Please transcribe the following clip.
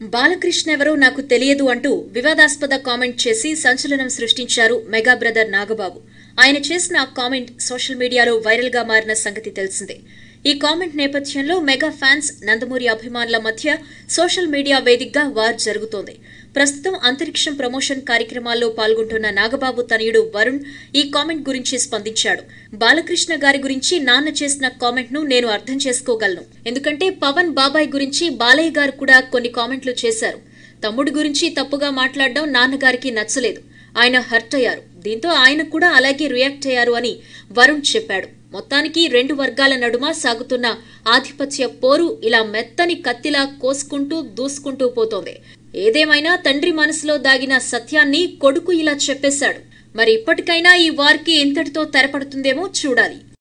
బాలకృష్ణ ఎవరో నాకు తెలియదు అంటూ వివాదాస్పద కామెంట్ చేసి సంచలనం సృష్టించారు మెగా బ్రదర్ నాగబాబు ఆయన చేసిన ఆ కామెంట్ సోషల్ మీడియాలో వైరల్ గా మారిన సంగతి తెలిసిందే ఈ కామెంట్ నేపథ్యంలో మెగా ఫ్యాన్స్ నందమూరి అభిమానుల మధ్య సోషల్ మీడియా వేదికగా వార్ జరుగుతోంది ప్రస్తుతం అంతరిక్షం ప్రమోషన్ కార్యక్రమాల్లో పాల్గొంటున్న నాగబాబు తనయుడు వరుణ్ ఈ కామెంట్ గురించి స్పందించాడు బాలకృష్ణ గారి గురించి నాన్న చేసిన కామెంట్ ను నేను అర్థం చేసుకోగలను ఎందుకంటే పవన్ బాబాయ్ గురించి బాలయ్య గారు కూడా కొన్ని కామెంట్లు చేశారు తమ్ముడి గురించి తప్పుగా మాట్లాడడం నాన్నగారికి నచ్చలేదు ఆయన హర్ట్ అయ్యారు దీంతో ఆయన కూడా అలాగే రియాక్ట్ అయ్యారు అని వరుణ్ చెప్పాడు మొత్తానికి రెండు వర్గాల నడుమ సాగుతున్న ఆధిపత్య పోరు ఇలా మెత్తని కత్తిలా కోసుకుంటూ దూసుకుంటూ పోతోంది ఏదేమైనా తండ్రి మనసులో దాగిన సత్యాన్ని కొడుకు ఇలా చెప్పేశాడు మరి ఇప్పటికైనా ఈ వార్కి ఇంతటితో తెరపడుతుందేమో చూడాలి